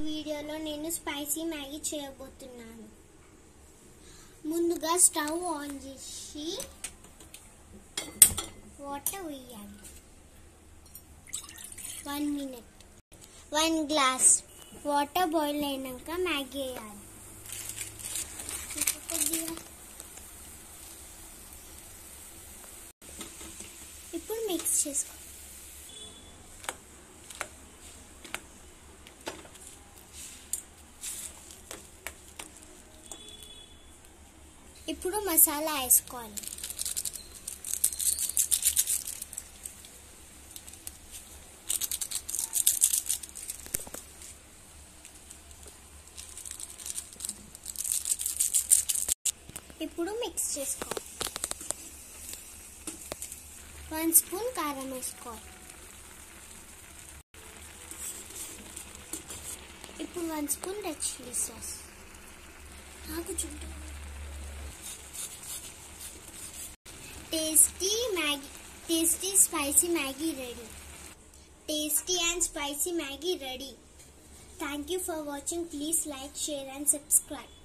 వీడియోలో నేను spicy Maggi చేయబోతున్నాను ముందుగా స్టవ్ ఆన్ చేసి వాటర్ వేయాలి one minute one glass water boil అయినాక మ్యాగీ వేయాలి ఇంకా కొద్దిగా ఇప్పుడు మిక్స్ చేసుకో ఇప్పుడు మసాలా వేసుకోవాలి ఇప్పుడు మిక్స్ చేసుకోవాలి వన్ స్పూన్ కారం వేసుకోవాలి ఇప్పుడు one spoon red chilli sauce నాకు చుట్టూ tasty Maggi tasty spicy Maggi ready tasty and spicy Maggi ready thank you for watching please like share and subscribe